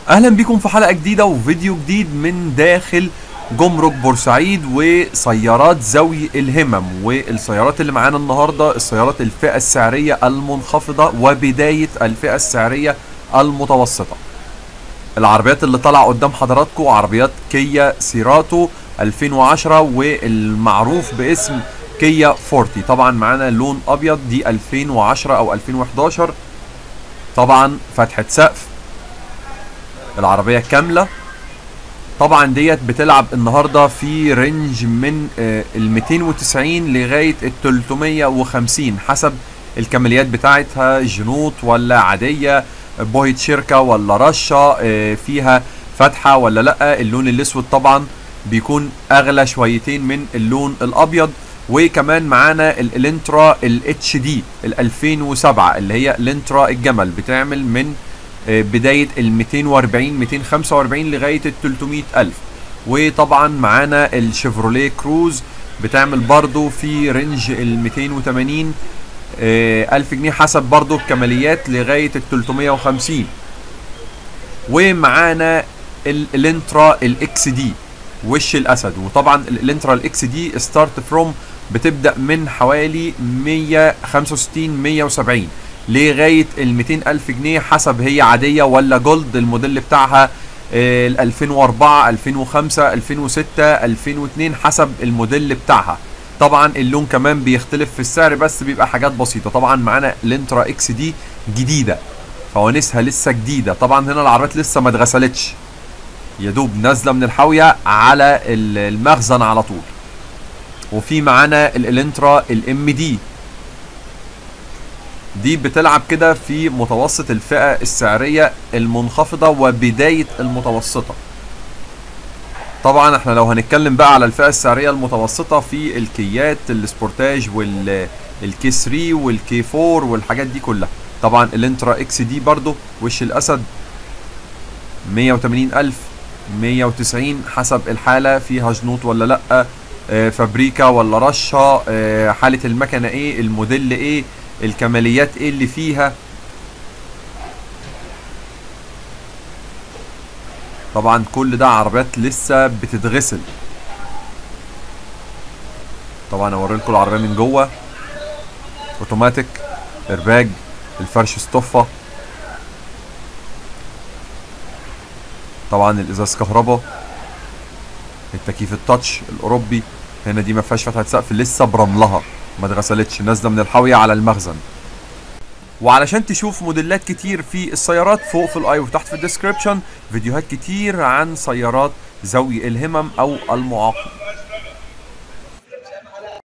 اهلا بيكم في حلقه جديده وفيديو جديد من داخل جمرك بورسعيد وسيارات ذوي الهمم والسيارات اللي معانا النهارده السيارات الفئه السعريه المنخفضه وبدايه الفئه السعريه المتوسطه العربيات اللي طالعه قدام حضراتكم عربيات كيا سيراتو 2010 والمعروف باسم كيا فورتي طبعا معانا لون ابيض دي 2010 او 2011 طبعا فتحه سقف العربيه كامله طبعا ديت بتلعب النهارده في رينج من ال 290 لغايه ال 350 حسب الكماليات بتاعتها جنوط ولا عاديه بوهيت شركه ولا رشه آه، فيها فتحه ولا لا اللون الاسود طبعا بيكون اغلى شويتين من اللون الابيض وكمان معانا ال- الانترا الاتش دي ال 2007 اللي هي الانترا الجمل بتعمل من آه، بدايه ال 240 245 لغايه ال 300 الف وطبعا معانا الشيفروليه كروز بتعمل برضو في رينج ال 280 آه، الف جنيه حسب برضو الكماليات لغايه ال 350 ومعانا ال- الانترا الاكس دي وش الاسد وطبعا ال- الانترا الاكس دي ستارت فروم بتبدا من حوالي 165 170 لغايه ال 200 الف جنيه حسب هي عاديه ولا جولد الموديل بتاعها آه، ال 2004 2005 2006 2002 حسب الموديل بتاعها طبعا اللون كمان بيختلف في السعر بس بيبقى حاجات بسيطه طبعا معانا الانترا اكس دي جديده فوانيسها لسه جديده طبعا هنا العربيات لسه ما اتغسلتش يا دوب نازله من الحاويه على ال- المخزن على طول وفي معانا ال- الانترا الام دي دي بتلعب كده في متوسط الفئه السعريه المنخفضه وبدايه المتوسطه طبعا احنا لو هنتكلم بقى على الفئه السعريه المتوسطه في الكيات السبورتاج والكي 3 والكي 4 والحاجات دي كلها طبعا الانترا اكس دي برضو وش الاسد 180 الف 190 حسب الحاله فيها جنوط ولا لا آه، فابريكا ولا رشه آه، حاله المكنه ايه الموديل ايه الكماليات ايه اللي فيها طبعا كل ده عربيات لسه بتتغسل طبعا اوري لكم العربيه من جوه اوتوماتيك ارباج الفرش استوفه طبعا الازاز كهرباء التكييف التاتش الاوروبي هنا دي ما فيهاش فتحه سقف لسه برملها ما اتغسلتش نازله من الحاويه على المخزن وعلشان تشوف موديلات كتير في السيارات فوق في الاي وتحت في الديسكريبشن فيديوهات كتير عن سيارات ذوي الهمم او المعاقين